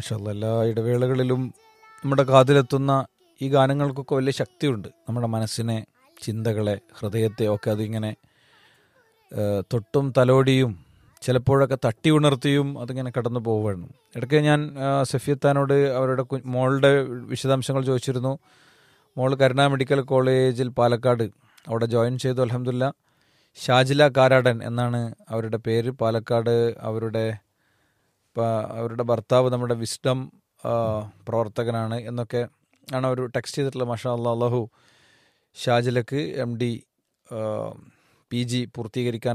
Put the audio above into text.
മഷാല്ല എല്ലാ ഇടവേളകളിലും നമ്മുടെ കാതിലെത്തുന്ന ഈ ഗാനങ്ങൾക്കൊക്കെ വലിയ ശക്തിയുണ്ട് നമ്മുടെ മനസ്സിനെ ചിന്തകളെ ഹൃദയത്തെ ഒക്കെ അതിങ്ങനെ ഏഹ്, തൊട്ടും തലോടിയും ചിലപ്പോഴൊക്കെ തട്ടി ഉണർത്തിയും അതിങ്ങനെ കടന്നു പോവുകയാണ് ഇടയ്ക്ക് ഞാൻ ആ, സഫിയത്താനോട് അവരുടെ കു- മോളുടെ വിശദാംശങ്ങൾ ചോദിച്ചിരുന്നു മോൾ കരുണ മെഡിക്കൽ കോളേജിൽ പാലക്കാട് അവിടെ ജോയിൻ ചെയ്തു അലഹമില്ല ഷാജില കാരാടൻ എന്നാണ് അവരുടെ പേര് പാലക്കാട് അവരുടെ പ- അവരുടെ ഭർത്താവ് നമ്മുടെ വിസ്ഡം ആ, പ്രവർത്തകനാണ് എന്നൊക്കെ ആണ് അവർ ടെക്സ്റ്റ് ചെയ്തിട്ടുള്ള മഷാ അല്ലാ അള്ളാഹു ഷാജിലക്ക് എം ഡി പി ജി പൂർത്തീകരിക്കാൻ